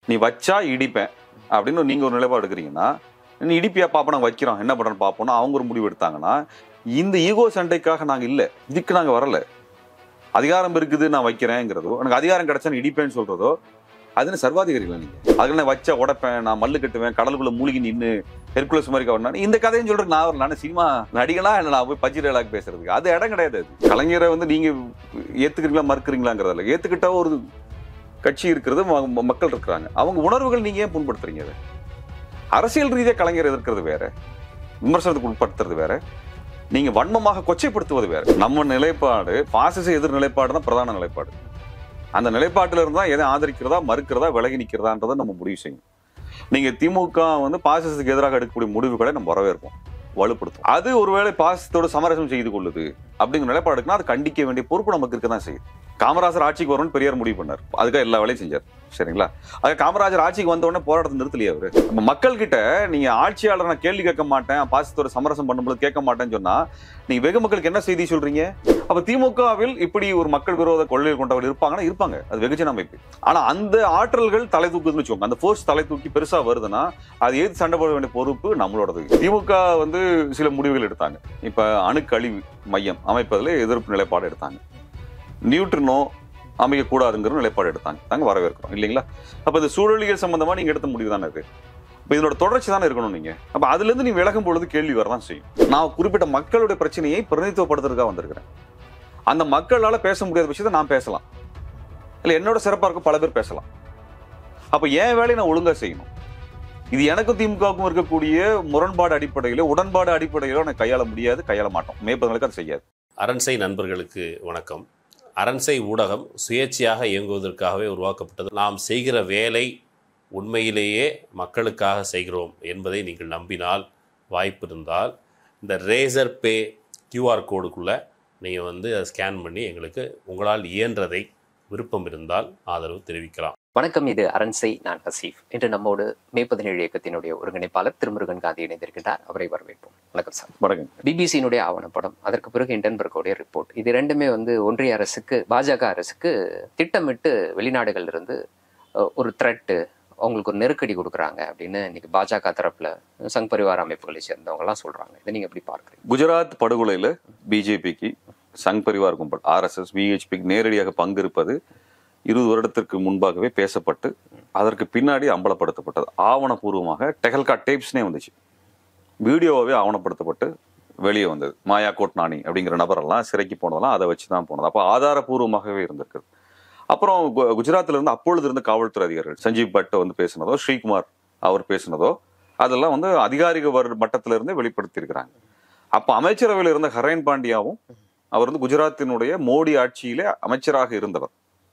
நீ வச்சா இடிப்பேன் அப்படின்னு நீங்க ஒரு நிலைப்பாடு எடுக்கிறீங்கன்னா நீ இடிப்பியா பாப்போம் நாங்க வைக்கிறோம் என்ன பண்றோம்னு பார்ப்போம்னா அவங்க ஒரு முடிவு எடுத்தாங்கன்னா இந்த ஈகோ சண்டைக்காக நாங்க இல்ல இதுக்கு நாங்க வரல அதிகாரம் இருக்குது நான் வைக்கிறேங்கிறதோ எனக்கு அதிகாரம் கிடைச்சா நான் இடிப்பேன்னு சொல்றதோ அதுன்னு சர்வாதிகாரிகள் நீங்க அதுல நான் வச்சா உடைப்பேன் நான் மல்லு கட்டுவேன் கடலுக்குள்ள மூழ்கி நின்னு ஹெர்குலஸ் மாதிரி கவர்னா இந்த கதையும் சொல்றேன் நான் வரல நான் சினிமா நடிகனா என்ன நான் போய் பஜ்ஜி டயலாக் பேசுறதுக்கு அது இடம் கிடையாது அது கலைஞரை வந்து நீங்க ஏத்துக்கிறீங்களா மறுக்கிறீங்களாங்கிறதுல ஏத்துக்கிட்டா ஒரு கட்சி இருக்கிறது ம- மக்கள் இருக்கிறாங்க அவங்க உணர்வுகள் நீங்க ஏன் புண்படுத்துறீங்க அதை அரசியல் ரீதியா கலைஞர் எதிர்க்கிறது வேற விமர்சனத்துக்கு உட்படுத்துறது வேற நீங்க வன்மமாக கொச்சைப்படுத்துவது வேற நம்ம நிலைப்பாடு பாசிச எதிர் நிலைப்பாடு தான் பிரதான நிலைப்பாடு அந்த நிலைப்பாட்டில இருந்தா எதை ஆதரிக்கிறதா மறுக்கிறதா விலகி நிக்கிறதான்றதை நம்ம முடிவு செய்யணும் நீங்க திமுக வந்து பாசிசத்துக்கு எதிராக எடுக்கக்கூடிய முடிவுகளை நம்ம வரவேற்போம் வலுப்படுத்தும் அது ஒருவேளை பாசிசத்தோட சமரசம் செய்து கொள்ளுது அப்படிங்கிற நிலைப்பாடு இருக்குன்னா அது கண்டிக்க வேண்டிய பொறுப்பு நமக்கு இருக்க தான் செய்யுது காமராஜர் ஆட்சிக்கு வரும்னு பெரியார் முடிவு பண்ணார் அதுக்காக எல்லா வேலையும் செஞ்சார் சரிங்களா அது காமராஜர் ஆட்சிக்கு வந்த உடனே போராட்டத்தை நிறுத்தலையே அவரு நம்ம மக்கள் கிட்ட நீங்க ஆட்சியாளர் நான் கேள்வி கேட்க மாட்டேன் பாசிசத்தோட சமரசம் பண்ணும்போது கேட்க மாட்டேன்னு சொன்னா நீங்க வெகு மக்களுக்கு என்ன செய்தி சொல்றீங்க அப்ப திமுகவில் இப்படி ஒரு மக்கள் விரோத கொள்கைகள் கொண்டவர்கள் இருப்பாங்கன்னா இருப்பாங்க அது வெகுஜன அமைப்பு ஆனா அந்த ஆற்றல்கள் தலை தூக்குதுன்னு வச்சுக்கோங்க அந்த ஃபோர்ஸ் தலை தூக்கி பெருசா வருதுன்னா அது ஏது சண்டை போட வேண்டிய பொறுப்பு நம்மளோடது திமுக வந்து சில முடிவுகள் எடுத்தாங்க இப்ப அணுக்கழிவு மையம் அமைப்பதில் எதிர்ப்பு நிலைப்பாடு எடுத்தாங்க நியூட்ரினோ அமைக்க கூடாதுங்கிற நிலைப்பாடு எடுத்தாங்க நாங்க வரவேற்கிறோம் இல்லைங்களா அப்ப இந்த சூழலியல் சம்பந்தமா நீங்க எடுத்த முடிவு தானே இது இப்ப இதனோட தொடர்ச்சி தானே இருக்கணும் நீங்க அப்ப அதுல இருந்து நீ விலகும் பொழுது கேள்வி வரதான் செய்யும் நான் குறிப்பிட்ட மக்களுடைய பிரச்சனையை பிரதிநிதித்துவப்படுத்துறதுக்காக வந்திருக்கிறேன் அந்த மக்களால பேச முடியாத விஷயத்தை நான் பேசலாம் இல்ல என்னோட சிறப்பா இருக்க பல பேர் பேசலாம் அப்ப என் வேலையை நான் ஒழுங்கா செய்யணும் இது எனக்கும் திமுகவுக்கும் இருக்கக்கூடிய முரண்பாடு அடிப்படையில உடன்பாடு அடிப்படையில நான் கையாள முடியாது கையாள மாட்டோம் மேற்பதங்களுக்கு அது செய்யாது அரண்சை நண்பர்களுக்கு வணக்கம் அரண்சை ஊடகம் சுயேட்சையாக இயங்குவதற்காகவே உருவாக்கப்பட்டது நாம் செய்கிற வேலை உண்மையிலேயே மக்களுக்காக செய்கிறோம் என்பதை நீங்கள் நம்பினால் வாய்ப்பு இருந்தால் இந்த ரேசர் பே கியூஆர் கோடுக்குள்ளே நீங்கள் வந்து அதை ஸ்கேன் பண்ணி எங்களுக்கு உங்களால் இயன்றதை விருப்பம் இருந்தால் ஆதரவு தெரிவிக்கலாம் வணக்கம் இது அரண்சை நான் ஹசீஃப் இன்று நம்மோடு மே பதினேழு இயக்கத்தினுடைய ஒருங்கிணைப்பாளர் திருமுருகன் காந்தி இணைந்திருக்கின்றார் அவரை வரவேற்போம் வணக்கம் சார் வணக்கம் பிபிசியினுடைய ஆவணப்படம் அதற்கு பிறகு இண்டன்பர்கோடைய ரிப்போர்ட் இது ரெண்டுமே வந்து ஒன்றிய அரசுக்கு பாஜக அரசுக்கு திட்டமிட்டு வெளிநாடுகள்ல இருந்து அஹ், ஒரு த்ரெட்டு அவங்களுக்கு ஒரு நெருக்கடி கொடுக்குறாங்க அப்படின்னு இன்னைக்கு பாஜக தரப்புல சங் பரிவார அமைப்புகளை சேர்ந்தவங்க எல்லாம் சொல்றாங்க இதை நீங்க எப்படி பார்க்குறீங்க குஜராத் படுகொலையில பிஜேபிக்கு சங் பரிவார் கும்பல் ஆர்எஸ்எஸ் பிஹெச்பிக்கு நேரடியாக பங்கு இருப்பது இருபது வருடத்திற்கு முன்பாகவே பேசப்பட்டு அதற்கு பின்னாடி அம்பலப்படுத்தப்பட்டது ஆவணபூர்வமாக டெஹல்கா டேப்ஸ்னே வந்துச்சு வீடியோவாகவே ஆவணப்படுத்தப்பட்டு வெளியே வந்தது மாயா கோட்னானி அப்படிங்கிற நபரெல்லாம் சிறைக்கு போனதெல்லாம் அதை வச்சு தான் போனது அப்போ ஆதாரபூர்வமாகவே இருந்திருக்குது அப்புறம் கு- குஜராத்ல இருந்து அப்பொழுது இருந்த காவல்துறை அதிகாரிகள் சஞ்சீவ் பட் வந்து பேசினதோ ஸ்ரீகுமார் அவர் பேசினதோ அதெல்லாம் வந்து அதிகாரிக வர் மட்டத்தில இருந்தே வெளிப்படுத்தி இருக்கிறாங்க அப்ப அமைச்சரவையில் இருந்த ஹரேன் பாண்டியாவும் அவர் வந்து குஜராத்தினுடைய மோடி ஆட்சியிலே அமைச்சராக இருந்தவர்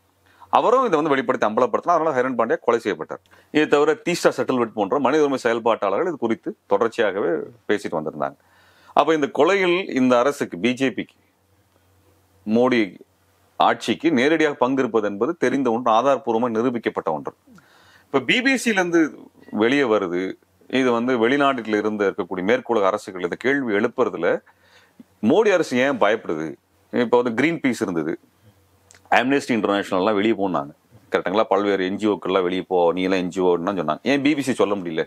அவரும் இதை வந்து வெளிப்படுத்தி அம்பலப்படுத்தினா அதனால ஹரேன் பாண்டியா கொலை செய்யப்பட்டார் இது தவிர தீஸ்டா செட்டில்மெண்ட் போன்ற மனித உரிமை செயல்பாட்டாளர்கள் இது குறித்து தொடர்ச்சியாகவே பேசிட்டு வந்திருந்தாங்க அப்ப இந்த கொலையில் இந்த அரசுக்கு பிஜேபிக்கு மோடி ஆட்சிக்கு நேரடியாக பங்கு இருப்பது என்பது தெரிந்த ஒன்று ஆதாரப்பூர்வமாக நிரூபிக்கப்பட்ட ஒன்று இப்ப பிபிசில இருந்து வெளியே வருது இது வந்து வெளிநாட்டில் இருந்து இருக்கக்கூடிய மேற்குலக அரசுகள் இந்த கேள்வி எழுப்புறதுல மோடி அரசு ஏன் பயப்படுது இப்போ வந்து கிரீன் பீஸ் இருந்தது ஆம்னெஸ்டி இன்டர்நேஷனல்லாம் வெளியே போனாங்க கரெக்டுங்களா பல்வேறு என்ஜிஓக்கள்லாம் வெளியே போ நீ எல்லாம் என்ஜிஓன்னு சொன்னாங்க ஏன் பிபிசி சொல்ல முடியல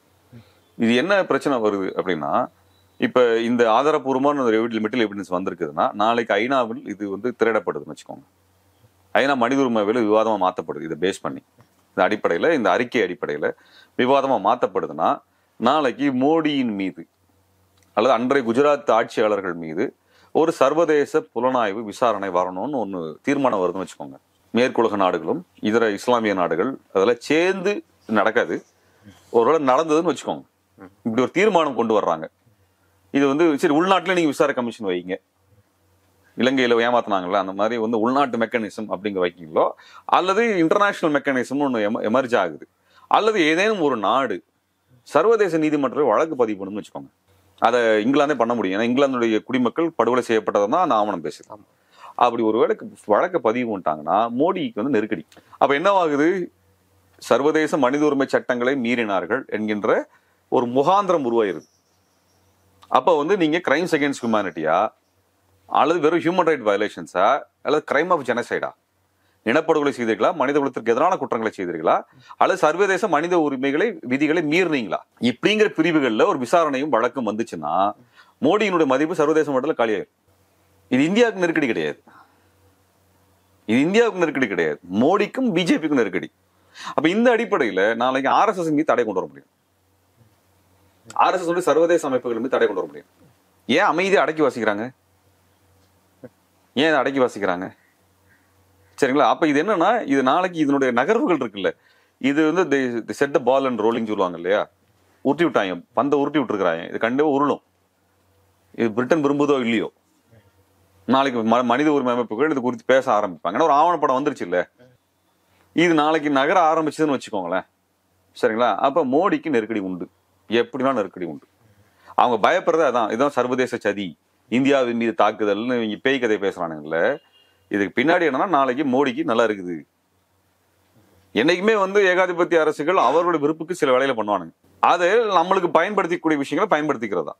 இது என்ன பிரச்சனை வருது அப்படின்னா இப்ப இந்த ஆதாரப்பூர்வமான லிமிட்டல் எவிடன்ஸ் வந்திருக்குதுன்னா நாளைக்கு ஐநாவில் இது வந்து திரையிடப்படுதுன்னு வச்சுக்கோங்க ஐநா மனித உரிமையில் விவாதமா மாத்தப்படுது இதை பேஸ் பண்ணி இந்த அடிப்படையில இந்த அறிக்கை அடிப்படையில விவாதமா மாத்தப்படுதுன்னா நாளைக்கு மோடியின் மீது அல்லது அன்றைய குஜராத் ஆட்சியாளர்கள் மீது ஒரு சர்வதேச புலனாய்வு விசாரணை வரணும்னு ஒன்று தீர்மானம் வருதுன்னு வச்சுக்கோங்க மேற்குலக நாடுகளும் இதர இஸ்லாமிய நாடுகள் அதெல்லாம் சேர்ந்து நடக்காது ஒருவேளை நடந்ததுன்னு வச்சுக்கோங்க இப்படி ஒரு தீர்மானம் கொண்டு வர்றாங்க இது வந்து சரி உள்நாட்டில் நீங்க விசாரணை கமிஷன் வைங்க இலங்கையில ஏமாத்தினாங்கல்ல அந்த மாதிரி வந்து உள்நாட்டு மெக்கானிசம் அப்படிங்க வைக்கீங்களோ அல்லது இன்டர்நேஷனல் மெக்கானிசம் ஒன்று எமர்ஜ் ஆகுது அல்லது ஏதேனும் ஒரு நாடு சர்வதேச நீதிமன்றத்தில் வழக்கு பதிவு பண்ணணும்னு வச்சுக்கோங்க அதை இங்கிலாந்தே பண்ண முடியும் ஏன்னா இங்கிலாந்துடைய குடிமக்கள் படுகொலை செய்யப்பட்டதை தான் அந்த ஆவணம் பேசுது ஆமா. அப்படி ஒரு வேளைக்கு வழக்கை பதிவு பண்ணிட்டாங்கன்னா மோடிக்கு வந்து நெருக்கடி அப்ப என்னவாகுது சர்வதேச மனித உரிமை சட்டங்களை மீறினார்கள் என்கின்ற ஒரு முகாந்திரம் உருவாயிருது அப்ப வந்து நீங்க கிரைம்ஸ் அகேன்ஸ்ட் ஹியூமனிட்டியா அல்லது வெறும் ஹியூமன் ரைட் வயலேஷன்ஸா அல்லது கிரைம் ஆஃப் ஜெனசைடா இனப்படுகொலை செய்தீர்களா மனித குலத்திற்கு எதிரான குற்றங்களை செய்தீர்களா அல்லது சர்வதேச மனித உரிமைகளை விதிகளை மீறினீங்களா இப்படிங்கிற பிரிவுகள்ல ஒரு விசாரணையும் வழக்கும் வந்துச்சுன்னா மோடியினுடைய மதிப்பு சர்வதேச மட்டத்தில் காலியாயிரும் இது இந்தியாவுக்கு நெருக்கடி கிடையாது இது இந்தியாவுக்கு நெருக்கடி கிடையாது மோடிக்கும் பிஜேபிக்கும் நெருக்கடி அப்ப இந்த அடிப்படையில நாளைக்கு ஆர்எஸ்எஸ் மீது தடை கொண்டு வர முடியும் ஆர்எஸ்எஸ் சர்வதேச அமைப்புகள் மீது தடை கொண்டு வர முடியும் ஏன் அமைதியை அடக்கி வாசிக்கிறாங்க ஏன் இதை அடக்கி வாசிக்கிறாங்க சரிங்களா அப்ப இது என்னன்னா இது நாளைக்கு இதனுடைய நகர்வுகள் இருக்குல்ல இது வந்து set the ball and rolling சொல்லுவாங்க இல்லையா உருட்டி விட்டாங்க பந்தை உருட்டி விட்டுருக்காங்க இது கண்டிப்பா உருளும் இது பிரிட்டன் விரும்புதோ இல்லையோ நாளைக்கு ம- மனித உரிமை அமைப்புகள் இது குறித்து பேச ஆரம்பிப்பாங்க ஏன்னா ஒரு ஆவணப்படம் வந்துருச்சு இல்ல இது நாளைக்கு நகர ஆரம்பிச்சதுன்னு வச்சுக்கோங்களேன் சரிங்களா அப்ப மோடிக்கு நெருக்கடி உண்டு எப்படினா நெருக்கடி உண்டு அவங்க பயப்படுறது அதான் இதுதான் சர்வதேச சதி இந்தியாவின் மீது தாக்குதல்னு இவங்க பேய் கதை பேசுறானுங்கல்ல இதுக்கு பின்னாடி என்னன்னா நாளைக்கு மோடிக்கு நல்லா இருக்குது என்னைக்குமே வந்து ஏகாதிபத்திய அரசுகள் அவர்களுடைய விருப்புக்கு சில வேலையில பண்ணுவானுங்க அது நம்மளுக்கு பயன்படுத்திக்கூடிய விஷயங்களை பயன்படுத்திக்கிறதா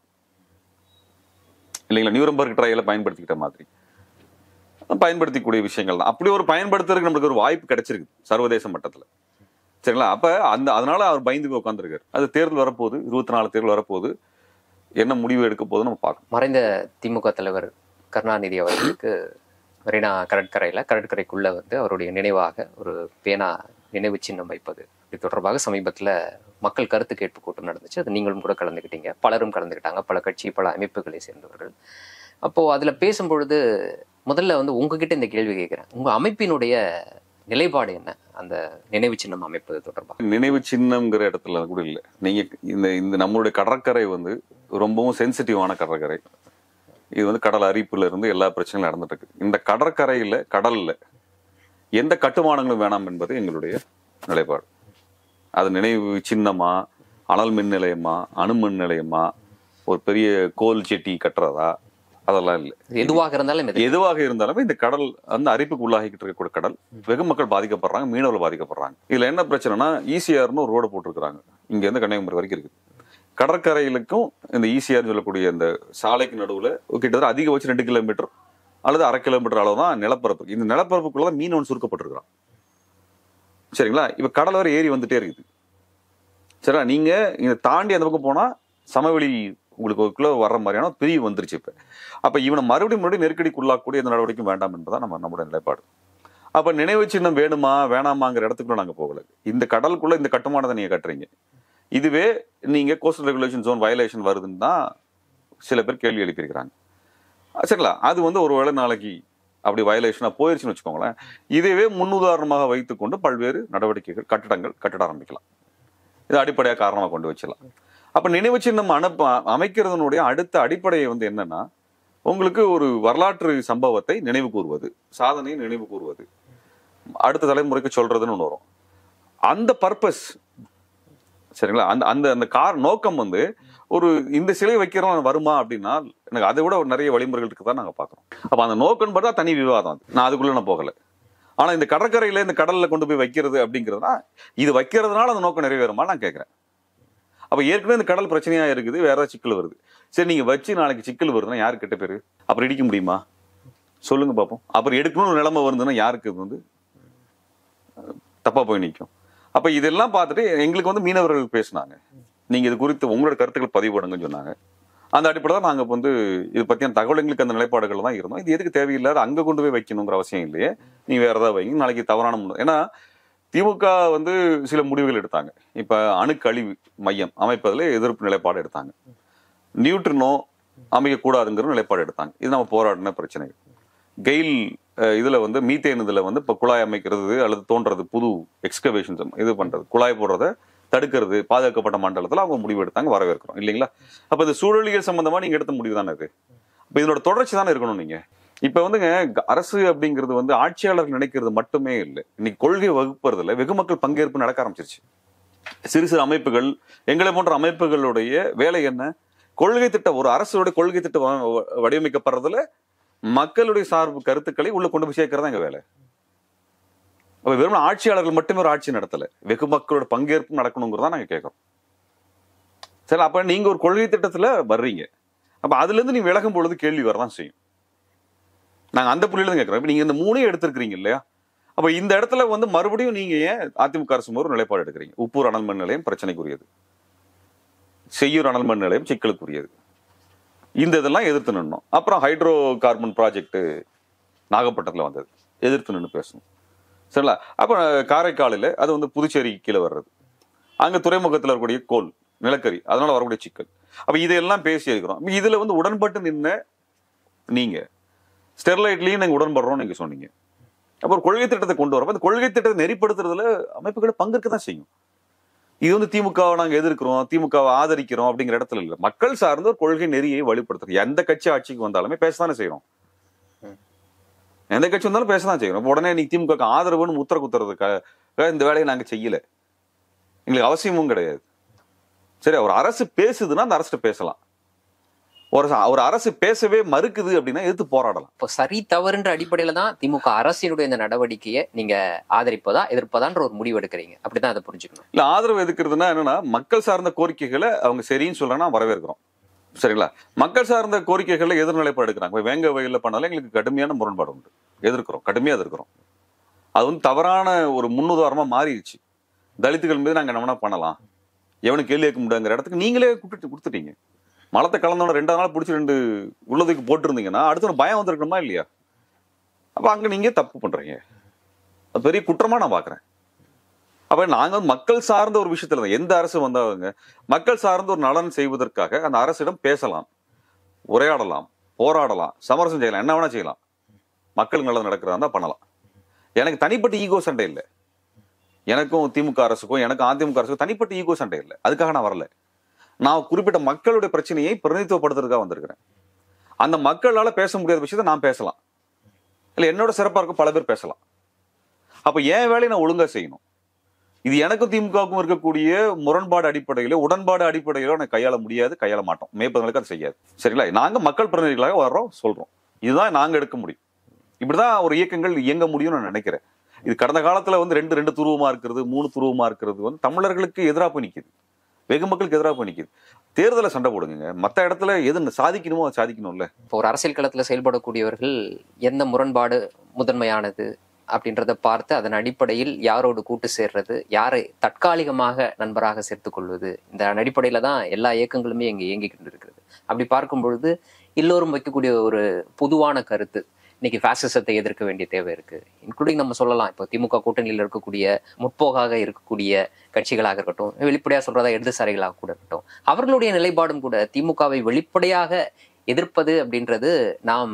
இல்லைங்களா நியூரம்பர்க் ட்ரையலை பயன்படுத்திக்கிட்ட மாதிரி பயன்படுத்திக்கூடிய விஷயங்கள் தான் அப்படி ஒரு பயன்படுத்துறதுக்கு நம்மளுக்கு ஒரு வாய்ப்பு கிடைச்சிருக்கு சர்வதேச மட்டத்துல சரிங்களா அப்ப அந்த அதனால அவர் பயந்து போய் உட்காந்துருக்காரு அது தேர்தல் வரப்போகுது இருபத்தி நாலு தேர்தல் வரப்போகுது என்ன முடிவு எடுக்க போகுதுன்னு நம்ம பார்க்கணும் மறைந்த திமுக தலைவர் கருணாநிதி அவர்களுக்கு மெரினா கடற்கரையில் கடற்கரைக்குள்ள வந்து அவருடைய நினைவாக ஒரு பேனா நினைவு சின்னம் வைப்பது இது தொடர்பாக சமீபத்தில் மக்கள் கருத்து கேட்பு கூட்டம் நடந்துச்சு அது நீங்களும் கூட கலந்துக்கிட்டீங்க பலரும் கலந்துக்கிட்டாங்க பல கட்சி பல அமைப்புகளை சேர்ந்தவர்கள் அப்போ அதுல பேசும்பொழுது முதல்ல வந்து உங்ககிட்ட இந்த கேள்வி கேட்கிறேன் உங்க அமைப்பினுடைய நிலைப்பாடு என்ன அந்த நினைவு சின்னம் அமைப்பது தொடர்பாக நினைவு சின்னம்ங்கிற இடத்துல கூட இல்லை நீங்க இந்த இந்த நம்மளுடைய கடற்கரை வந்து ரொம்பவும் சென்சிட்டிவான கடற்கரை இது வந்து கடல் அரிப்புல இருந்து எல்லா பிரச்சனையும் நடந்துட்டு இருக்கு இந்த கடற்கரையில கடல்ல எந்த கட்டுமானங்களும் வேணாம் என்பது எங்களுடைய நிலைப்பாடு அது நினைவு சின்னமா அனல் மின் நிலையமா அணு மின் நிலையமா ஒரு பெரிய கோல் செட்டி கட்டுறதா அதெல்லாம் இல்லை இது எதுவாக இருந்தாலும் எது எதுவாக இருந்தாலுமே இந்த கடல் அந்த அரிப்புக்கு உள்ளாகிக்கிட்டு இருக்கக்கூடிய கடல் வெகு மக்கள் பாதிக்கப்படுறாங்க மீனவர்கள் பாதிக்கப்படுறாங்க இதுல என்ன பிரச்சனைனா ஈசிஆர்னு ஒரு ரோடு போட்டிருக்கிறாங்க இங்க இருந்து கன்னியாகுமரி வரைக்கும் இருக்கு கடற்கரையிலுக்கும் இந்த ஈசிஆர் சொல்லக்கூடிய இந்த சாலைக்கு நடுவுல கிட்டத்தட்ட அதிகபட்சம் ரெண்டு கிலோமீட்டர் அல்லது அரை கிலோமீட்டர் அளவு தான் நிலப்பரப்பு இந்த நிலப்பரப்புக்குள்ள தான் மீனவன் சுருக்கப்பட்டிருக்கிறான் சரிங்களா இப்ப கடல் வரை ஏறி வந்துட்டே இருக்குது சரிங்களா நீங்க இதை தாண்டி அந்த பக்கம் போனா சமவெளி உங்களுக்கு ஒரு கிலோ வர்ற மாதிரியான பிரிவு வந்துருச்சு இப்ப அப்ப இவனை மறுபடியும் மறுபடியும் நெருக்கடிக்கு உள்ளாக்கக்கூடிய எந்த நடவடிக்கையும் வேண்டாம் என்பதான் நம்ம நம்முடைய நிலைப்பாடு அப்ப நினைவு சின்னம் வேணுமா வேணாமாங்கிற இடத்துக்குள்ள நாங்க போகல இந்த கடலுக்குள்ள இந்த கட்டுமானத்தை நீங்க கட்டுறீங்க இதுவே நீங்க கோஸ்டல் ரெகுலேஷன் ஜோன் வயலேஷன் வருதுன்னு தான் சில பேர் கேள்வி எழுப்பியிருக்கிறாங்க அஹ் சரிங்களா அது வந்து ஒருவேளை நாளைக்கு அப்படி வயலேஷனா போயிருச்சுன்னு வச்சுக்கோங்களேன் இதுவே முன்னுதாரணமாக வைத்துக்கொண்டு பல்வேறு நடவடிக்கைகள் கட்டடங்கள் கட்டிட ஆரம்பிக்கலாம் இது அடிப்படையாக காரணமாக கொண்டு வச்சிடலாம் அப்ப நினைவு சின்னம் அனுப்ப அமைக்கிறதுனுடைய அடுத்த அடிப்படையை வந்து என்னன்னா உங்களுக்கு ஒரு வரலாற்று சம்பவத்தை நினைவு கூறுவது சாதனையை நினைவு கூறுவது அடுத்த தலைமுறைக்கு சொல்றதுன்னு ஒன்று வரும் அந்த பர்பஸ் சரிங்களா அந்த அந்த அந்த கார் நோக்கம் வந்து ஒரு இந்த சிலை வைக்கிறோம் வருமா அப்படின்னா எனக்கு அதை விட ஒரு நிறைய வழிமுறைகள் இருக்கு தான் நாங்க பாக்குறோம் அப்ப அந்த நோக்கம் பார்த்தா தனி விவாதம் அது நான் அதுக்குள்ள நான் போகல ஆனா இந்த கடற்கரையில இந்த கடல்ல கொண்டு போய் வைக்கிறது அப்படிங்கிறதுனா இது வைக்கிறதுனால அந்த நோக்கம் நிறைவேறுமா நான் கேட்கறேன் அப்ப ஏற்கனவே இந்த கடல் பிரச்சனையா இருக்குது வேற ஏதாவது சிக்கல் வருது சரி நீங்க வச்சு நாளைக்கு சிக்கல் வருதுன்னா யாரு கிட்ட பேரு அப்புறம் இடிக்க முடியுமா சொல்லுங்க பாப்போம் அப்புறம் எடுக்கணும்னு நிலைமை வருதுன்னா யாருக்கு இது வந்து அஹ், தப்பா போய் நிற்கும் அப்ப இதெல்லாம் பார்த்துட்டு எங்களுக்கு வந்து மீனவர்கள் பேசினாங்க நீங்க இது குறித்து உங்களோட கருத்துக்கள் பதிவு பண்ணுங்கன்னு சொன்னாங்க அந்த அடிப்படையில் நாங்க இப்ப வந்து இது பத்தியான தகவல் எங்களுக்கு அந்த நிலைப்பாடுகள் தான் இருந்தோம் இது எதுக்கு தேவையில்லாத அங்க கொண்டு போய் வைக்கணுங்கிற அவசியம் இல்லையே நீங்க வேற ஏதாவது வைங்க நாளைக்கு தவறான முன்ன- ஏன்னா திமுக வந்து சில முடிவுகள் எடுத்தாங்க இப்ப அணுக்கழிவு மையம் அமைப்பதில் எதிர்ப்பு நிலைப்பாடு எடுத்தாங்க நியூட்ரினோ அமைக்கக்கூடாதுங்கிற நிலைப்பாடு எடுத்தாங்க இது நம்ம போராடின பிரச்சனை கெயில் அஹ், இதுல வந்து மீத்தேன் இதுல வந்து இப்ப குழாய் அமைக்கிறது அல்லது தோன்றது புது எக்ஸ்கவேஷன்ஸ் இது பண்றது குழாய் போடுறத தடுக்கிறது பாதுகாக்கப்பட்ட மண்டலத்துல அவங்க முடிவு எடுத்தாங்க வரவேற்கிறோம் இல்லைங்களா அப்ப இது சூழலியல் சம்பந்தமா நீங்க எடுத்த முடிவு தானே இது அப்ப இதனோட தொடர்ச்சி தானே இருக்கணும் நீங்க இப்ப வந்துங்க க- அரசு அப்படிங்கிறது வந்து ஆட்சியாளர்கள் நினைக்கிறது மட்டுமே இல்லை இன்னைக்கு கொள்கை வகுப்பறதுல வெகு மக்கள் பங்கேற்பு நடக்க ஆரம்பிச்சிருச்சு சிறு சிறு அமைப்புகள் எங்களை போன்ற அமைப்புகளுடைய வேலை என்ன கொள்கை திட்டம் ஒரு அரசோட கொள்கை திட்டம் வ- வ- வடிவமைக்கப்படுறதுல மக்களுடைய சார்பு கருத்துக்களை உள்ள கொண்டு போய் சேர்க்கறதா எங்க வேலை அப்ப வெறும் ஆட்சியாளர்கள் மட்டுமே ஒரு ஆட்சி நடத்தல வெகு மக்களோட பங்கேற்பு நடக்கணுங்கிறதா நாங்க கேட்கறோம் சரி அப்ப நீங்க ஒரு கொள்கை திட்டத்துல வர்றீங்க அப்ப அதுல இருந்து நீங்க விலகும் பொழுது கேள்வி வரதான் செய்யும் நாங்க அந்த புள்ளியில இருந்து கேட்கறோம் இப்ப நீங்க இந்த மூணையும் எடுத்திருக்கிறீங்க இல்லையா அப்ப இந்த இடத்துல வந்து மறுபடியும் நீங்க ஏன் அதிமுக அரசு ஒரு நிலைப்பாடு எடுக்கிறீங்க உப்பூர் அனல் மின் நிலையம் பிரச்சனைக்குரியது செய்யூர் அனல் மின் நிலையம் சிக்கலுக்குரியது இந்த இதெல்லாம் எதிர்த்து நின்னோம் அப்புறம் ஹைட்ரோ கார்பன் ப்ராஜெக்ட் நாகப்பட்டினத்துல வந்தது எதிர்த்து நின்று பேசணும் சரிங்களா அப்ப காரைக்காலில் அது வந்து புதுச்சேரி கீழே வர்றது அங்க துறைமுகத்தில் இருக்கக்கூடிய கோல் நிலக்கரி அதனால வரக்கூடிய சிக்கல் அப்ப இதையெல்லாம் பேசி இருக்கிறோம் அப்ப இதுல வந்து உடன்பட்டு நின்ன நீங்க ஸ்டெர்லைட்லயும் நீங்க உடன்படுறோம் நீங்க சொன்னீங்க அப்புறம் கொள்கை திட்டத்தை கொண்டு வரோம் அந்த கொள்கை திட்டத்தை நெறிப்படுத்துறதுல அமைப்புகளை பங்கேற்க தான் செய்யும் இது வந்து திமுகவை நாங்க எதிர்க்கிறோம் திமுகவை ஆதரிக்கிறோம் அப்படிங்கிற இடத்துல இல்ல மக்கள் சார்ந்த ஒரு கொள்கை நெறியை வலுப்படுத்துறோம் எந்த கட்சி ஆட்சிக்கு வந்தாலுமே பேசத்தானே செய்யறோம் எந்த கட்சி வந்தாலும் பேசதான் செய்யறோம் இப்ப உடனே நீங்க திமுக ஆதரவுன்னு முத்திர குத்துறதுக்காக இந்த வேலையை நாங்க செய்யல எங்களுக்கு அவசியமும் கிடையாது சரி ஒரு அரசு பேசுதுன்னா அந்த அரசு பேசலாம் ஒரு ஒரு அரசு பேசவே மறுக்குது அப்படின்னா எதிர்த்து போராடலாம் இப்போ சரி தவறுன்ற அடிப்படையில தான் திமுக அரசினுடைய இந்த நடவடிக்கையை நீங்க ஆதரிப்பதா எதிர்ப்பதான்ற ஒரு முடிவு எடுக்கிறீங்க அப்படிதான் அதை புரிஞ்சுக்கணும் இல்ல ஆதரவு எதுக்குறதுன்னா என்னன்னா மக்கள் சார்ந்த கோரிக்கைகளை அவங்க சரின்னு சொல்றாங்கன்னா வரவேற்கிறோம் சரிங்களா மக்கள் சார்ந்த கோரிக்கைகளை எதிர்நிலைப்பாடு எடுக்கிறாங்க இப்ப வேங்க வகையில் பண்ணாலும் எங்களுக்கு கடுமையான முரண்பாடு உண்டு எதிர்க்கிறோம் கடுமையா எதிர்க்கிறோம் அது வந்து தவறான ஒரு முன்னுதாரணமா மாறிடுச்சு தலித்துகள் மீது நாங்க என்ன பண்ணலாம் எவனும் கேள்வி கேட்க முடியாங்கிற இடத்துக்கு நீங்களே கொடுத்துட்டு கொடுத்துட்டீங்க மலத்தை கலந்தோட ரெண்டாவது நாள் பிடிச்சி ரெண்டு உள்ளதுக்கு போட்டிருந்தீங்கன்னா அடுத்த நாள் பயம் வந்திருக்கணுமா இல்லையா அப்ப அங்க நீங்க தப்பு பண்றீங்க அது பெரிய குற்றமா நான் பாக்குறேன் அப்ப நாங்க வந்து மக்கள் சார்ந்த ஒரு விஷயத்துல தான் எந்த அரசு வந்தாங்க மக்கள் சார்ந்த ஒரு நலன் செய்வதற்காக அந்த அரசிடம் பேசலாம் உரையாடலாம் போராடலாம் சமரசம் செய்யலாம் என்ன வேணா செய்யலாம் மக்களுக்கு நல்லது நடக்கிறதா இருந்தா பண்ணலாம் எனக்கு தனிப்பட்ட ஈகோ சண்டை இல்லை எனக்கும் திமுக அரசுக்கும் எனக்கும் அதிமுக அரசுக்கும் தனிப்பட்ட ஈகோ சண்டை இல்லை அதுக்காக நான் வரல நான் குறிப்பிட்ட மக்களுடைய பிரச்சனையை பிரதிநிதித்துவப்படுத்துறதுக்காக வந்திருக்கிறேன் அந்த மக்களால பேச முடியாத விஷயத்தை நான் பேசலாம் இல்ல என்னோட சிறப்பா இருக்கும் பல பேர் பேசலாம் அப்ப என் வேலையை நான் ஒழுங்கா செய்யணும் இது எனக்கும் திமுகவுக்கும் இருக்கக்கூடிய முரண்பாடு அடிப்படையில உடன்பாடு அடிப்படையில எனக்கு கையாள முடியாது கையாள மாட்டோம் மேற்பதங்களுக்கு அது செய்யாது சரிங்களா நாங்க மக்கள் பிரதிநிதிகளாக வர்றோம் சொல்றோம் இதுதான் நாங்க எடுக்க முடியும் இப்படிதான் ஒரு இயக்கங்கள் இயங்க முடியும்னு நான் நினைக்கிறேன் இது கடந்த காலத்துல வந்து ரெண்டு ரெண்டு துருவமா இருக்கிறது மூணு துருவமா இருக்கிறது வந்து தமிழர்களுக்கு எதிராக போய் நிக்குது வெகு மக்களுக்கு எதிராக போய் நிக்குது தேர்தலை சண்டை போடுங்க மத்த இடத்துல எது சாதிக்கணுமோ அதை சாதிக்கணும்ல இப்போ ஒரு அரசியல் களத்துல செயல்படக்கூடியவர்கள் எந்த முரண்பாடு முதன்மையானது அப்படின்றத பார்த்து அதன் அடிப்படையில் யாரோடு கூட்டு சேர்றது யாரை தற்காலிகமாக நண்பராக சேர்த்துக் கொள்வது இந்த அடிப்படையில தான் எல்லா இயக்கங்களுமே இங்க இயங்கிக்கிட்டு இருக்கிறது அப்படி பார்க்கும் பொழுது எல்லோரும் வைக்கக்கூடிய ஒரு பொதுவான கருத்து இன்னைக்கு ஃபேசிசத்தை எதிர்க்க வேண்டிய தேவை இருக்கு இன்க்ளூடிங் நம்ம சொல்லலாம் இப்போ திமுக கூட்டணியில் இருக்கக்கூடிய முற்போக்காக இருக்கக்கூடிய கட்சிகளாக இருக்கட்டும் வெளிப்படையாக சொல்றதா இடதுசாரிகளாக கூட இருக்கட்டும் அவர்களுடைய நிலைப்பாடும் கூட திமுகவை வெளிப்படையாக எதிர்ப்பது அப்படின்றது நாம்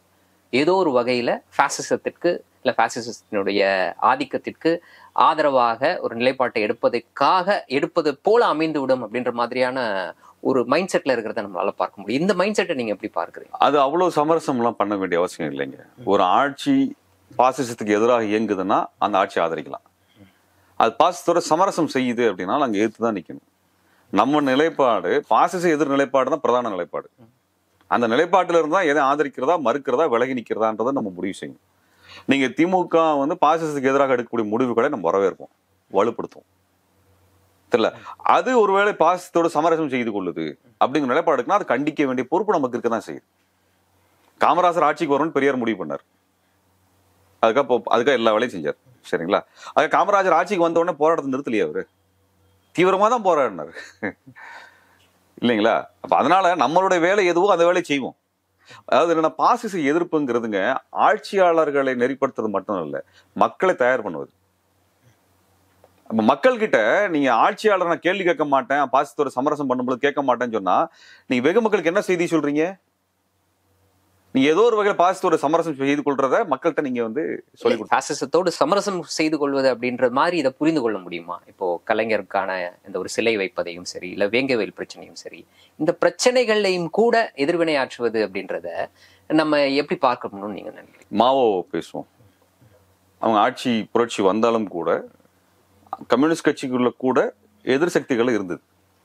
ஏதோ ஒரு வகையில ஃபேசிசத்திற்கு இல்ல ஃபேசிசத்தினுடைய ஆதிக்கத்திற்கு ஆதரவாக ஒரு நிலைப்பாட்டை எடுப்பதற்காக எடுப்பது போல அமைந்து விடும் அப்படின்ற மாதிரியான ஒரு மைண்ட் செட்ல இருக்கிறத நம்மளால பார்க்க முடியும் இந்த மைண்ட் செட்டை நீங்க எப்படி பார்க்கறீங்க அது அவ்வளவு சமரசம் எல்லாம் பண்ண வேண்டிய அவசியம் இல்லைங்க ஒரு ஆட்சி பாசிசத்துக்கு எதிராக இயங்குதுன்னா அந்த ஆட்சி ஆதரிக்கலாம் அது பாசிசத்தோட சமரசம் செய்யுது அப்படின்னா நாங்க ஏத்து தான் நிக்கணும் நம்ம நிலைப்பாடு பாசிச எதிர் நிலைப்பாடு தான் பிரதான நிலைப்பாடு அந்த நிலைப்பாட்டில இருந்தா எதை ஆதரிக்கிறதா மறுக்கிறதா விலகி நிக்கிறதான்றதை நம்ம முடிவு செய்யணும் நீங்க திமுக வந்து பாசிசத்துக்கு எதிராக எடுக்கக்கூடிய முடிவுகளை நம்ம வரவேற்போம் வலுப்படுத்தும் தெரியல அது ஒருவேளை பாசிசத்தோட சமரசம் செய்து கொள்ளுது அப்படிங்கிற நிலைப்பாடு இருக்குன்னா அது கண்டிக்க வேண்டிய பொறுப்பு நமக்கு இருக்க தான் செய்யுது காமராசர் ஆட்சிக்கு வரும்னு பெரியார் முடிவு பண்ணார் அதுக்காக இப்போ- அதுக்காக எல்லா வேலையும் செஞ்சார் சரிங்களா அது காமராஜர் ஆட்சிக்கு வந்த உடனே போராட்டத்தை நிறுத்தலையே அவரு தீவிரமா தான் போராடினார் இல்லைங்களா அப்ப அதனால நம்மளுடைய வேலை எதுவோ அந்த வேலையை செய்வோம் அதாவது என்னன்னா பாசிச எதிர்ப்புங்கிறதுங்க ஆட்சியாளர்களை நெறிப்படுத்துறது மட்டும் இல்ல மக்களை தயார் பண்ணுவது அப்ப மக்கள் கிட்ட நீங்க ஆட்சியாளர் நான் கேள்வி கேட்க மாட்டேன் பாசிசத்தோட சமரசம் பண்ணும்போது கேட்க மாட்டேன்னு சொன்னா நீங்க வெகு மக்களுக்கு என்ன செய்தி சொல்றீங்க நீங்க ஏதோ ஒரு வகையில் பாசிசத்தோட சமரசம் செய்து கொள்றத மக்கள்கிட்ட நீங்க வந்து சொல்லி கொடுத்து பாசிசத்தோடு சமரசம் செய்து கொள்வது அப்படின்ற மாதிரி இதை புரிந்து கொள்ள முடியுமா இப்போ கலைஞருக்கான இந்த ஒரு சிலை வைப்பதையும் சரி இல்ல வேங்கவேல் பிரச்சனையும் சரி இந்த பிரச்சனைகளையும் கூட எதிர்வினையாற்றுவது அப்படின்றத நம்ம எப்படி பார்க்கணும்னு நீங்க நினைக்கிறீங்க மாவோ பேசுவோம் அவங்க ஆட்சி புரட்சி வந்தாலும் கூட கம்யூனிஸ்ட் கட்சிக்குள்ள கூட எதிர் சக்திகள் இருந்தது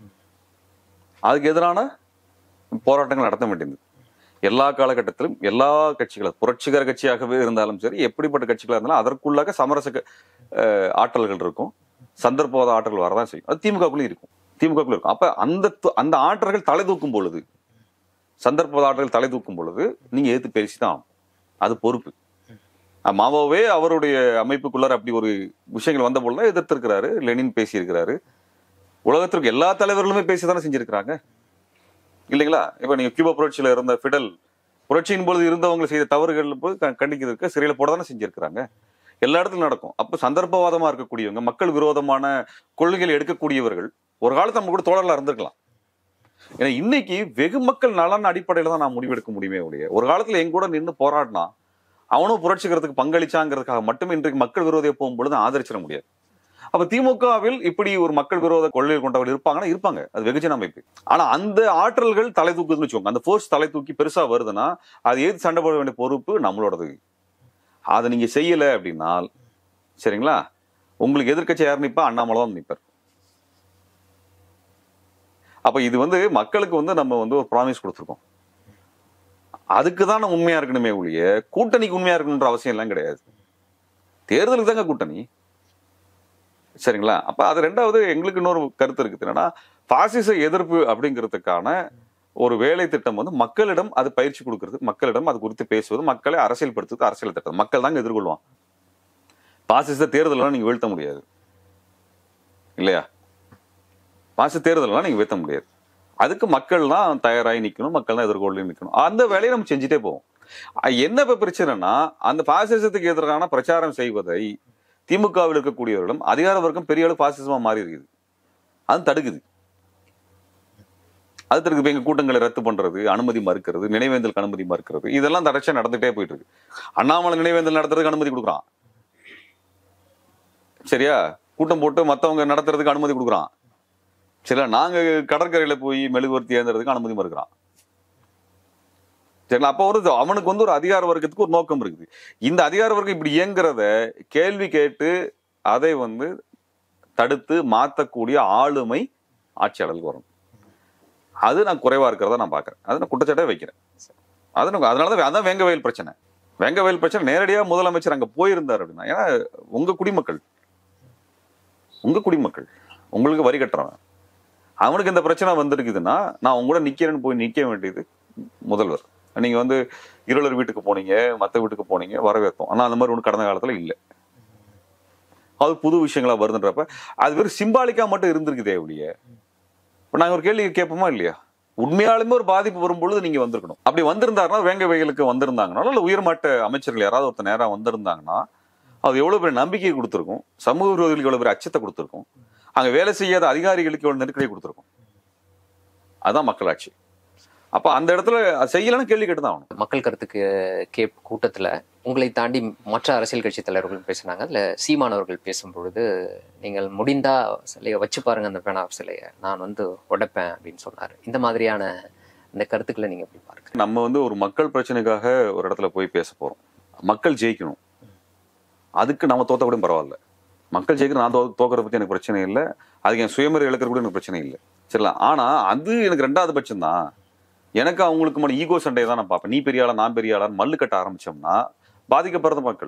அதுக்கு எதிரான போராட்டங்கள் நடத்த வேண்டியது எல்லா காலகட்டத்திலும் எல்லா கட்சிகளும் புரட்சிகர கட்சியாகவே இருந்தாலும் சரி எப்படிப்பட்ட கட்சிகளாக இருந்தாலும் அதற்குள்ளாக சமரச க- அஹ் ஆற்றல்கள் இருக்கும் சந்தர்ப்பவாத ஆற்றல் வரதான் செய்யும் அது திமுகக்குள்ளேயும் இருக்கும் திமுகக்குள்ள இருக்கும் அப்ப அந்த து- அந்த ஆற்றல்கள் தலை தூக்கும் பொழுது சந்தர்ப்பவாத ஆற்றல்கள் தலை தூக்கும் பொழுது நீங்க எதிர்த்து பேசிதான் ஆகணும் அது பொறுப்பு அஹ் மாவோவே அவருடைய அமைப்புக்குள்ளார அப்படி ஒரு விஷயங்கள் வந்த பொழுது எதிர்த்திருக்கிறாரு லெனின் பேசியிருக்கிறாரு உலகத்திற்கு எல்லா தலைவர்களுமே பேசி தானே செஞ்சிருக்கிறாங்க இல்லைங்களா இப்ப நீங்க கியூபா புரட்சியில இருந்த ஃபிடல் புரட்சியின் பொழுது இருந்தவங்க செய்த தவறுகள் போது க- கண்டிக்கிறதுக்கு சிறையில போட தானே செஞ்சிருக்கிறாங்க எல்லா இடத்துலயும் நடக்கும் அப்ப சந்தர்ப்பவாதமா இருக்கக்கூடியவங்க மக்கள் விரோதமான கொள்கைகள் எடுக்கக்கூடியவர்கள் ஒரு காலத்துல நம்ம கூட தோழர்களா இருந்திருக்கலாம் ஏன்னா இன்னைக்கு வெகு மக்கள் நலன் அடிப்படையில தான் நான் முடிவெடுக்க முடியுமே ஒழிய ஒரு காலத்துல எங்க கூட நின்று போராடினா அவனும் புரட்சிக்கிறதுக்கு பங்களிச்சாங்கிறதுக்காக மட்டுமே இன்றைக்கு மக்கள் விரோதியை போகும்பொழுது ஆதரிச்சிட முடியாது அப்ப திமுகவில் இப்படி ஒரு மக்கள் விரோத கொள்கை கொண்டவர்கள் இருப்பாங்கன்னா இருப்பாங்க அது வெகுஜன அமைப்பு ஆனா அந்த ஆற்றல்கள் தலை தூக்குதுன்னு வச்சுக்கோங்க அந்த ஃபோர்ஸ் தலை தூக்கி பெருசா வருதுன்னா அது ஏது சண்டை போட வேண்டிய பொறுப்பு நம்மளோடது அதை நீங்க செய்யல அப்படின்னா சரிங்களா உங்களுக்கு எதிர்க்கட்சி யார் நிப்பா அண்ணாமலை தான் நிப்பார் அப்ப இது வந்து மக்களுக்கு வந்து நம்ம வந்து ஒரு ப்ராமிஸ் கொடுத்துருக்கோம் அதுக்கு தான் நம்ம உண்மையா இருக்கணுமே ஒழிய கூட்டணிக்கு உண்மையா இருக்கணுன்ற அவசியம் எல்லாம் கிடையாது தேர்தலுக்கு தாங்க கூட்டணி சரிங்களா அப்ப அது ரெண்டாவது எங்களுக்கு இன்னொரு கருத்து இருக்குது என்னன்னா பாசிச எதிர்ப்பு அப்படிங்கிறதுக்கான ஒரு வேலை திட்டம் வந்து மக்களிடம் அது பயிற்சி கொடுக்கிறது மக்களிடம் அது குறித்து பேசுவது மக்களை அரசியல்படுத்துவது அரசியல் திட்டம் மக்கள் தாங்க எதிர்கொள்வான் பாசிச தேர்தலாம் நீங்க வீழ்த்த முடியாது இல்லையா பாசிச தேர்தலாம் நீங்க வீழ்த்த முடியாது அதுக்கு மக்கள் தான் தயாராகி நிக்கணும் மக்கள் தான் எதிர்கொள்ளி நிக்கணும் அந்த வேலையை நம்ம செஞ்சுட்டே போவோம் அஹ் என்ன இப்ப பிரச்சனைனா அந்த பாசிசத்துக்கு எதிரான பிரச்சாரம் செய்வதை திமுகவில் இருக்கக்கூடியவர்களும் அதிகார வர்க்கம் பெரிய அளவு பாசிசமா மாறி இருக்குது அது தடுக்குது அது தடுக்குது இப்ப எங்க கூட்டங்களை ரத்து பண்றது அனுமதி மறுக்கிறது நினைவேந்தலுக்கு அனுமதி மறுக்கிறது இதெல்லாம் தொடர்ச்சியா நடந்துட்டே போயிட்டு இருக்கு அண்ணாமலை நினைவேந்தல் நடத்துறதுக்கு அனுமதி கொடுக்குறான் சரியா கூட்டம் போட்டு மத்தவங்க நடத்துறதுக்கு அனுமதி கொடுக்குறான் சரியா நாங்க கடற்கரையில போய் மெழுகுவர்த்தி ஏந்துறதுக்கு அனுமதி மறுக்கிறான் சரிங்களா அப்போ ஒரு அவனுக்கு வந்து ஒரு அதிகார வர்க்கத்துக்கு ஒரு நோக்கம் இருக்குது இந்த அதிகார வர்க்கம் இப்படி இயங்குறத கேள்வி கேட்டு அதை வந்து தடுத்து மாத்தக்கூடிய ஆளுமை ஆட்சியாளருக்கு வரும் அது நான் குறைவா இருக்கிறதா நான் பாக்குறேன் அது நான் குற்றச்சாட்டே வைக்கிறேன் அது எனக்கு அதனாலதான் அதான் வேங்கவயல் பிரச்சனை வேங்கவயல் பிரச்சனை நேரடியா முதலமைச்சர் அங்க போயிருந்தார் அப்படின்னா ஏன்னா உங்க குடிமக்கள் உங்க குடிமக்கள் உங்களுக்கு வரி கட்டுறவன் அவனுக்கு இந்த பிரச்சனை வந்திருக்குதுன்னா நான் உங்க கூட நிக்கிறேன்னு போய் நிக்க வேண்டியது முதல்வர் நீங்க வந்து இருளர் வீட்டுக்கு போனீங்க மத்த வீட்டுக்கு போனீங்க வரவேற்போம் ஆனா அந்த மாதிரி ஒன்று கடந்த காலத்துல இல்ல அது புது விஷயங்களா வருதுன்றப்ப அது வெறும் சிம்பாலிக்கா மட்டும் இருந்திருக்குதே ஒழிய இப்ப நாங்க ஒரு கேள்வி கேட்போமா இல்லையா உண்மையாலுமே ஒரு பாதிப்பு வரும்பொழுது நீங்க வந்திருக்கணும் அப்படி வந்திருந்தாருன்னா வேங்க வயலுக்கு வந்திருந்தாங்கன்னா இல்ல உயர்மட்ட அமைச்சர்கள் யாராவது ஒருத்தர் நேரா வந்திருந்தாங்கன்னா அது எவ்வளவு பெரிய நம்பிக்கை கொடுத்துருக்கும் சமூக விரோதிகளுக்கு எவ்வளவு பெரிய அச்சத்தை கொடுத்துருக்கும் அங்க வேலை செய்யாத அதிகாரிகளுக்கு எவ்வளவு நெருக்கடியை கொடுத்துருக்கும் அதான் மக்களாட்சி அப்ப அந்த இடத்துல அது செய்யலைன்னு கேள்வி கேட்டு தான் ஆகணும் மக்கள் கருத்துக்கு கேப் கூட்டத்துல உங்களை தாண்டி மற்ற அரசியல் கட்சி தலைவர்களும் பேசினாங்க அதுல சீமானவர்கள் பேசும்பொழுது நீங்கள் முடிந்தா சிலையை வச்சு பாருங்க அந்த பேனா சிலையை நான் வந்து உடைப்பேன் அப்படின்னு சொன்னாரு இந்த மாதிரியான இந்த கருத்துக்களை நீங்க எப்படி பார்க்க நம்ம வந்து ஒரு மக்கள் பிரச்சனைக்காக ஒரு இடத்துல போய் பேச போறோம் மக்கள் ஜெயிக்கணும் அதுக்கு நம்ம தோத்த கூட பரவாயில்ல மக்கள் ஜெயிக்கிற நான் தோ- தோக்கறத பத்தி எனக்கு பிரச்சனை இல்லை அதுக்கு என் சுயமரி இழக்கிறது கூட எனக்கு பிரச்சனை இல்லை சரிங்களா ஆனா அது எனக்கு ரெண்டாவது பட்சம் தான் எனக்கு அவங்களுக்கு மட்டும் ஈகோ சண்டையை தான் நான் பார்ப்பேன் நீ பெரிய ஆளா நான் பெரிய ஆளா மல்லு கட்ட ஆரம்பிச்சோம்னா பாதிக்கப்படுறது மக்கள்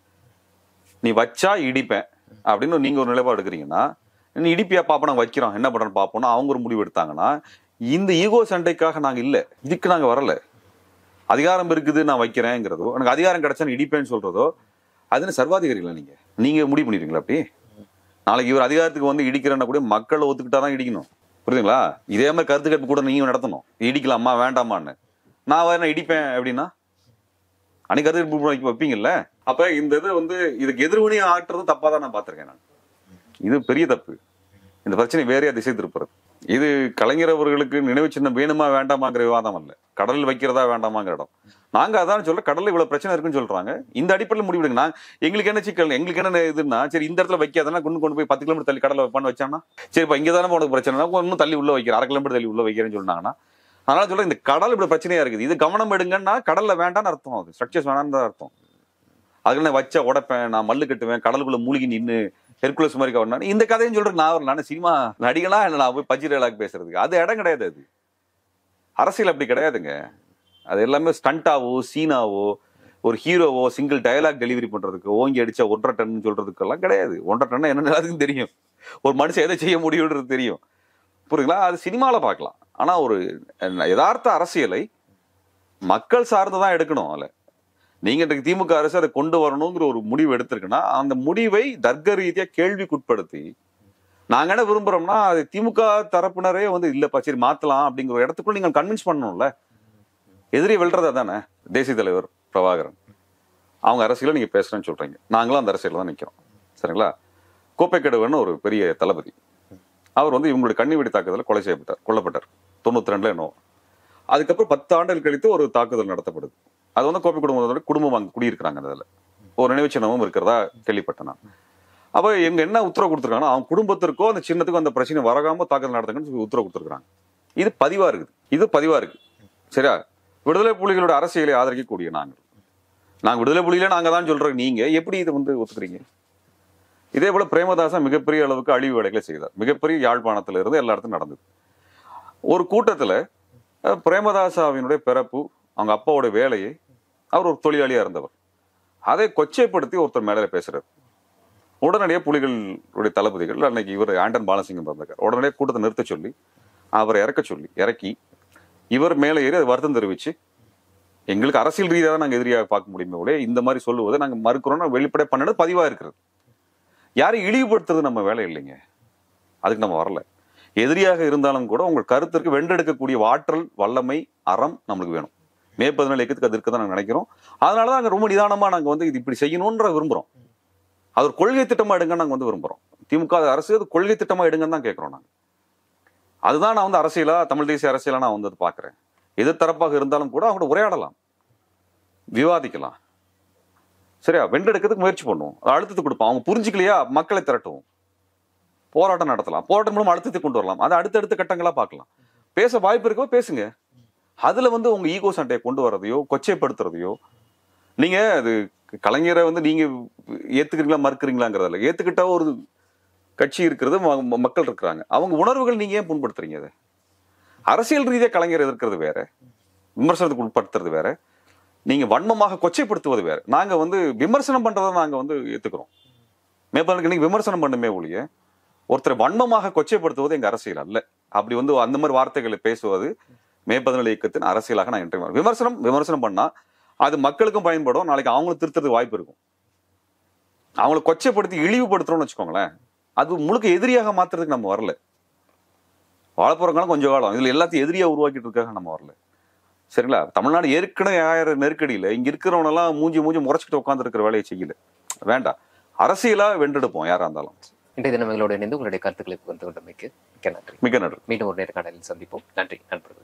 நீ வச்சா இடிப்பேன் அப்படின்னு நீங்க ஒரு நிலைப்பாடு எடுக்கிறீங்கன்னா நீ இடிப்பியா பாப்போம் நாங்க வைக்கிறோம் என்ன பண்றோம்னு பார்ப்போம்னா அவங்க ஒரு முடிவு எடுத்தாங்கன்னா இந்த ஈகோ சண்டைக்காக நாங்க இல்ல இதுக்கு நாங்க வரல அதிகாரம் இருக்குது நான் வைக்கிறேங்கிறதோ எனக்கு அதிகாரம் கிடைச்சா இடிப்பேன்னு சொல்றதோ அதுன்னு சர்வாதிகாரிகளா நீங்க நீங்க முடிவு பண்ணிடுவீங்களா அப்படி நாளைக்கு இவர் அதிகாரத்துக்கு வந்து இடிக்கிறேன்னா கூட மக்களை ஒத்துக்கிட்டாதான் இடிக்கணும் புரியுதுங்களா இதே மாதிரி கருத்து கேட்பு கூட நீங்க நடத்தணும் இடிக்கலாமா வேண்டாமான்னு நான் வேணா இடிப்பேன் அப்படின்னா அன்னைக்கு கருத்து கேட்பு வைக்க வைப்பீங்கல்ல அப்ப இந்த இது வந்து இதுக்கு எதிர்வினையை ஆட்டுறது தப்பா தான் நான் பார்த்திருக்கேன் நான் இது பெரிய தப்பு இந்த பிரச்சனை வேறையா திசை திருப்புறது இது கலைஞர் அவர்களுக்கு நினைவு சின்னம் வேணுமா வேண்டாமாங்கிற விவாதம் அல்ல கடலில் வைக்கிறதா வேண்டாமாங்கிற இடம் நாங்க அதான் சொல்ல கடல்ல இவ்வளவு பிரச்சனை இருக்குன்னு சொல்றாங்க இந்த அடிப்படையில் முடிவெடுங்க நான் எங்களுக்கு என்ன சிக்கல் எங்களுக்கு என்ன இதுன்னா சரி இந்த இடத்துல வைக்காதனா கொண்டு கொண்டு போய் பத்து கிலோமீட்டர் தள்ளி கடலை வைப்பான்னு வச்சானா சரி இப்ப இங்க தானே உனக்கு பிரச்சனை இன்னும் தள்ளி உள்ள வைக்கிற அரை கிலோமீட்டர் தள்ளி உள்ள வைக்கிறேன்னு சொன்னாங்கன்னா அதனால சொல்ல இந்த கடல் இப்படி பிரச்சனையா இருக்குது இது கவனம் எடுங்கன்னா கடல்ல வேண்டாம்னு அர்த்தம் அது ஸ்ட்ரக்சர்ஸ் வேணாம்னு தான் அர்த்தம் அதுக்கு நான் வச்ச உடைப்பேன் நான் மல்லு கட்டுவேன் கடலுக்குள்ள மூழ்கி நின்னு ஹெர்குலஸ் மாதிரி கவர்னா இந்த கதையும் சொல்றேன் நான் வரல நான் சினிமா நடிகனா என்ன நான் போய் பஜ்ஜி டைலாக் பேசுறதுக்கு அது இடம் கிடையாது அது அரசியல் அப்படி கிடையாதுங்க அது எல்லாமே ஸ்டண்டாவோ சீனாவோ ஒரு ஹீரோவோ சிங்கிள் டயலாக் டெலிவரி பண்றதுக்கு ஓங்கி அடிச்சா ஒன்றரை டன் சொல்றதுக்கெல்லாம் கிடையாது ஒன்றரை டன் என்ன எல்லாத்துக்கும் தெரியும் ஒரு மனுஷன் எதை செய்ய முடியுன்றது தெரியும் புரியுங்களா அது சினிமால பார்க்கலாம் ஆனா ஒரு யதார்த்த அரசியலை மக்கள் சார்ந்து தான் எடுக்கணும் அதுல நீங்க இன்றைக்கு திமுக அரசு அதை கொண்டு வரணுங்கிற ஒரு முடிவு எடுத்திருக்குன்னா அந்த முடிவை தர்க்க ரீதியா கேள்விக்குட்படுத்தி நாங்க என்ன விரும்புறோம்னா அது திமுக தரப்பினரே வந்து இல்லப்பா சரி மாத்தலாம் அப்படிங்கிற ஒரு இடத்துக்குள்ள நீங்க கன்வின்ஸ் பண்ணணும்ல எதிரி வெல்றதா தானே தேசிய தலைவர் பிரபாகரன் அவங்க அரசியல நீங்க பேசுறேன்னு சொல்றீங்க நாங்களும் அந்த அரசியல தான் நிக்கிறோம் சரிங்களா கோப்பைக்கடுவன் ஒரு பெரிய தளபதி அவர் வந்து இவங்களுடைய கண்ணி வெடி தாக்குதல கொலை செய்யப்பட்டார் கொல்லப்பட்டார் தொண்ணூத்தி ரெண்டுல என்னவோ அதுக்கப்புறம் பத்து ஆண்டுகள் கழித்து ஒரு தாக்குதல் நடத்தப்படுது அது வந்து கோப்பை குடும்பத்தோட குடும்பம் அங்க குடியிருக்கிறாங்க அந்த இதுல ஒரு நினைவு சின்னமும் இருக்கிறதா கேள்விப்பட்டேன் நான் அப்ப இவங்க என்ன உத்தரவு கொடுத்துருக்காங்கன்னா அவங்க குடும்பத்திற்கோ அந்த சின்னத்துக்கோ அந்த பிரச்சனை வரகாம தாக்குதல் நடத்துங்கன்னு சொல்லி உத்தரவு கொடுத்துருக்காங்க இது பதிவா இருக்குது இது பதிவா இருக்கு சரியா விடுதலை புலிகளோட அரசியலை ஆதரிக்கக்கூடிய நாங்கள் நாங்க விடுதலை புலிகளே நாங்க தான் சொல்றோம் நீங்க எப்படி இதை வந்து ஒத்துக்கிறீங்க இதே போல பிரேமதாசன் மிகப்பெரிய அளவுக்கு அழிவு வேலைகளை செய்தார் மிகப்பெரிய யாழ்ப்பாணத்துல இருந்து எல்லா இடத்தும் நடந்தது ஒரு கூட்டத்துல அஹ், பிரேமதாசாவினுடைய பிறப்பு அவங்க அப்பாவோட வேலையை அவர் ஒரு தொழிலாளியா இருந்தவர் அதை கொச்சைப்படுத்தி ஒருத்தர் மேலே பேசுறாரு உடனடியாக புலிகளுடைய தளபதிகள் அன்னைக்கு இவர் ஆண்டன் பாலசிங்கம் வந்தார் உடனடியாக கூட்டத்தை நிறுத்த சொல்லி அவரை இறக்க சொல்லி இறக்கி இவர் மேலே ஏறி அதை வருத்தம் தெரிவிச்சு எங்களுக்கு அரசியல் ரீதியாக தான் நாங்கள் எதிரியாக பார்க்க முடியுமே ஒழிய இந்த மாதிரி சொல்லுவதை நாங்கள் மறுக்கிறோம்னு வெளிப்படை பண்ணது பதிவாக இருக்கிறது யாரையும் இழிவுபடுத்துறது நம்ம வேலை இல்லைங்க அதுக்கு நம்ம வரல எதிரியாக இருந்தாலும் கூட உங்கள் கருத்திற்கு வென்றெடுக்கக்கூடிய ஆற்றல் வல்லமை அறம் நம்மளுக்கு வேணும் மே பதினாலு இயக்கத்துக்கு அது இருக்க தான் நாங்கள் நினைக்கிறோம் அதனால தான் நாங்கள் ரொம்ப நிதானமாக நாங்கள் வந்து இது இப்படி செய்யணுன்ற விரும்புகிறோம் அது ஒரு கொள்கை திட்டமாக எடுங்கன்னு நாங்கள் வந்து விரும்புகிறோம் திமுக அரசு அது கொள்கை திட்டமாக எடுங்கன்னு தான் கேட்குறோம் நாங்கள் அதுதான் நான் வந்து அரசியலா தமிழ் தேசிய அரசியலா நான் வந்து அதை பார்க்குறேன் எதிர்த்தரப்பாக இருந்தாலும் கூட அவங்க உரையாடலாம் விவாதிக்கலாம் சரியா வென்றெடுக்கிறதுக்கு முயற்சி பண்ணுவோம் அது அழுத்தத்தை கொடுப்போம் அவங்க புரிஞ்சுக்கலையா மக்களை திரட்டுவோம் போராட்டம் நடத்தலாம் போராட்டம் மூலம் அழுத்தத்தை கொண்டு வரலாம் அதை அடுத்தடுத்த கட்டங்களா பார்க்கலாம் பேச வாய்ப்பு இருக்கோ பேசுங்க அதுல வந்து உங்க ஈகோ சண்டையை கொண்டு வர்றதையோ கொச்சைப்படுத்துறதையோ நீங்க அது கலைஞரை வந்து நீங்க ஏத்துக்கிறீங்களா மறுக்கிறீங்களாங்கிறதுல ஏத்துக்கிட்ட ஒரு கட்சி இருக்கிறது ம- ம- மக்கள் இருக்கிறாங்க அவங்க உணர்வுகள் நீங்க ஏன் புண்படுத்துறீங்க அதை அரசியல் ரீதியா கலைஞர் எதிர்க்கிறது வேற விமர்சனத்துக்கு உட்படுத்துறது வேற நீங்க வன்மமாக கொச்சைப்படுத்துவது வேற நாங்க வந்து விமர்சனம் பண்றதை நாங்க வந்து ஏத்துக்கிறோம் மேற்பாளுக்கு நீங்க விமர்சனம் பண்ணுமே ஒழிய ஒருத்தரை வன்மமாக கொச்சைப்படுத்துவது எங்க அரசியல் அல்ல அப்படி வந்து அந்த மாதிரி வார்த்தைகளை பேசுவது மே பதினேழு இயக்கத்தின் அரசியலாக நான் என்றும் விமர்சனம் விமர்சனம் பண்ணா அது மக்களுக்கும் பயன்படும் நாளைக்கு அவங்களும் திருத்துறதுக்கு வாய்ப்பு இருக்கும் அவங்களை கொச்சைப்படுத்தி இழிவுபடுத்துறோம்னு வச்சுக்கோங்களேன் அது முழுக்க எதிரியாக மாத்துறதுக்கு நம்ம வரல வாழப்போற காலம் கொஞ்சம் காலம் இதுல எல்லாத்தையும் எதிரியா உருவாக்கிட்டு இருக்காக நம்ம வரல சரிங்களா தமிழ்நாடு ஏற்கனவே ஆயிரம் நெருக்கடியில இங்க இருக்கிறவனெல்லாம் மூஞ்சி மூஞ்சி முறைச்சிட்டு உட்கார்ந்து இருக்கிற வேலையை செய்யல வேண்டாம் அரசியலா வென்றெடுப்போம் யாரா இருந்தாலும் இன்றைய தினம் எங்களோடு இணைந்து உங்களுடைய கருத்துக்களை பகிர்ந்து கொண்டமைக்கு மிக்க நன்றி மிக நன்றி மீண்டும் ஒரு நேர்காணலில் சந்திப்போம் நன்றி நண்பர்கள்